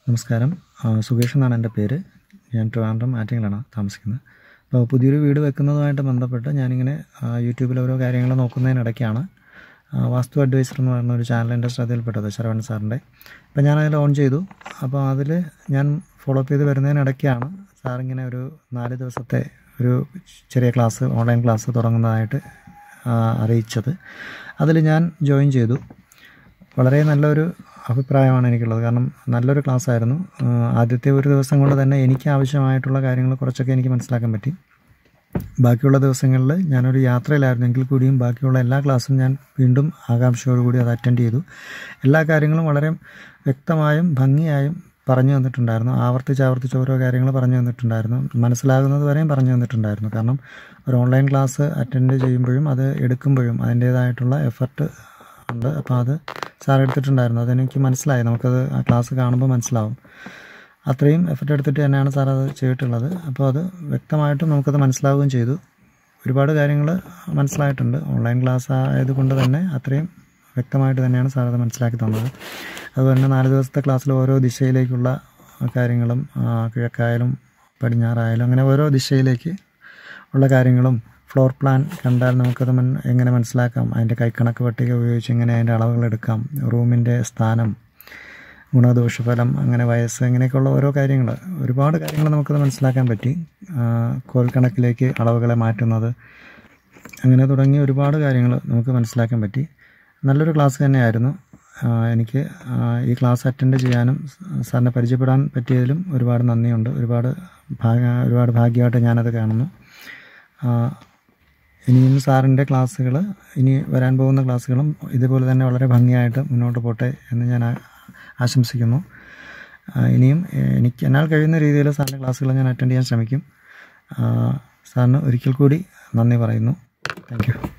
നമസ്കാരം ആ, സുകേഷ് എന്നാണ് എൻ്റെ പേര് ഞാൻ ട്രിവാൻഡ്രം ആറ്റിങ്ങിലാണ് താമസിക്കുന്നത് അപ്പോൾ പുതിയൊരു വീട് വെക്കുന്നതുമായിട്ട് ബന്ധപ്പെട്ട് ഞാനിങ്ങനെ ആ, യൂട്യൂബിൽ ഓരോ കാര്യങ്ങൾ നോക്കുന്നതിനിടയ്ക്കാണ് ആ, വാസ്തു അഡ്വൈസർ എന്ന് പറയുന്ന ഒരു ചാനൽ എൻ്റെ ശ്രദ്ധയിൽപ്പെട്ടത് ശരവൺ സാറിൻ്റെ അപ്പോൾ ഞാനതിൽ ഓൺ ചെയ്തു അപ്പോൾ അതിൽ ഞാൻ ഫോളോ അപ്പ് ചെയ്ത് വരുന്നതിനിടയ്ക്കാണ് സാറിങ്ങനെ ഒരു നാല് ദിവസത്തെ ഒരു ചെറിയ ക്ലാസ് ഓൺലൈൻ ക്ലാസ് തുടങ്ങുന്നതായിട്ട് ആ, അറിയിച്ചത് അതിൽ ഞാൻ ജോയിൻ ചെയ്തു വളരെ നല്ലൊരു അഭിപ്രായമാണ് എനിക്കുള്ളത് കാരണം നല്ലൊരു ക്ലാസ് ആയിരുന്നു ആ, ആദ്യത്തെ ഒരു ദിവസം കൊണ്ട് തന്നെ എനിക്ക് ആവശ്യമായിട്ടുള്ള കാര്യങ്ങൾ കുറച്ചൊക്കെ എനിക്ക് മനസ്സിലാക്കാൻ പറ്റി ബാക്കിയുള്ള ദിവസങ്ങളിൽ ഞാനൊരു യാത്രയിലായിരുന്നു എങ്കിൽ കൂടിയും ബാക്കിയുള്ള എല്ലാ ക്ലാസ്സും ഞാൻ വീണ്ടും ആകാംക്ഷയോടുകൂടി അത് അറ്റൻഡ് ചെയ്തു എല്ലാ കാര്യങ്ങളും വളരെ വ്യക്തമായും ഭംഗിയായും പറഞ്ഞു തന്നിട്ടുണ്ടായിരുന്നു ആവർത്തിച്ച് ആവർത്തിച്ച് ഓരോ കാര്യങ്ങൾ പറഞ്ഞു തന്നിട്ടുണ്ടായിരുന്നു മനസ്സിലാകുന്നത് വരെയും പറഞ്ഞു തന്നിട്ടുണ്ടായിരുന്നു കാരണം ഒരു ഓൺലൈൻ ക്ലാസ് അറ്റൻഡ് ചെയ്യുമ്പോഴും അത് എടുക്കുമ്പോഴും അതിൻ്റേതായിട്ടുള്ള എഫർട്ട് ഉണ്ട് അപ്പോൾ അത് സാർ എടുത്തിട്ടുണ്ടായിരുന്നു അതെനിക്ക് മനസ്സിലായി നമുക്കത് ആ ക്ലാസ് കാണുമ്പോൾ മനസ്സിലാവും അത്രയും എഫർട്ട് എടുത്തിട്ട് തന്നെയാണ് സാർ അത് ചെയ്തിട്ടുള്ളത് അപ്പോൾ അത് വ്യക്തമായിട്ടും നമുക്കത് മനസ്സിലാവുകയും ചെയ്തു ഒരുപാട് കാര്യങ്ങൾ മനസ്സിലായിട്ടുണ്ട് ഓൺലൈൻ ക്ലാസ് ആയതുകൊണ്ട് തന്നെ അത്രയും വ്യക്തമായിട്ട് തന്നെയാണ് സാർ അത് മനസ്സിലാക്കി തന്നത് അതുപോലെ തന്നെ നാല് ദിവസത്തെ ക്ലാസ്സിൽ ഓരോ ദിശയിലേക്കുള്ള കാര്യങ്ങളും ആ, കിഴക്കായാലും പടിഞ്ഞാറായാലും അങ്ങനെ ഓരോ ദിശയിലേക്ക് ഉള്ള കാര്യങ്ങളും ഫ്ലോർ പ്ലാൻ കണ്ടാൽ നമുക്കത് മൻ എങ്ങനെ മനസ്സിലാക്കാം അതിൻ്റെ കൈക്കണക്ക് പട്ടിക ഉപയോഗിച്ച് എങ്ങനെ അതിൻ്റെ അളവുകൾ എടുക്കാം റൂമിൻ്റെ സ്ഥാനം ഗുണദോഷഫലം അങ്ങനെ വയസ്സ് ഇങ്ങനെയൊക്കെയുള്ള ഓരോ കാര്യങ്ങൾ ഒരുപാട് കാര്യങ്ങൾ നമുക്കത് മനസ്സിലാക്കാൻ പറ്റി ആ, കോൽ കണക്കിലേക്ക് അളവുകളെ മാറ്റുന്നത് അങ്ങനെ തുടങ്ങി ഒരുപാട് കാര്യങ്ങൾ നമുക്ക് മനസ്സിലാക്കാൻ പറ്റി നല്ലൊരു ക്ലാസ് തന്നെയായിരുന്നു ആ, എനിക്ക് ആ, ഈ ക്ലാസ് അറ്റൻഡ് ചെയ്യാനും സാറിനെ പരിചയപ്പെടാൻ പറ്റിയതിലും ഒരുപാട് നന്ദിയുണ്ട് ഒരുപാട് ഭാഗ ഒരുപാട് ഭാഗ്യമായിട്ട് ഞാനത് കാണുന്നു ആ, ഇനിയും സാറിൻ്റെ ക്ലാസ്സുകൾ ഇനി വരാൻ പോകുന്ന ക്ലാസ്സുകളും ഇതുപോലെ തന്നെ വളരെ ഭംഗിയായിട്ട് മുന്നോട്ട് പോട്ടെ എന്ന് ഞാൻ ആ- ആശംസിക്കുന്നു ആ, ഇനിയും എ- എനിക്ക് എന്നാൽ കഴിയുന്ന രീതിയിൽ സാറിൻ്റെ ക്ലാസ്സുകൾ ഞാൻ അറ്റൻഡ് ചെയ്യാൻ ശ്രമിക്കും ആ, സാറിന് ഒരിക്കൽ കൂടി നന്ദി പറയുന്നു താങ്ക് യു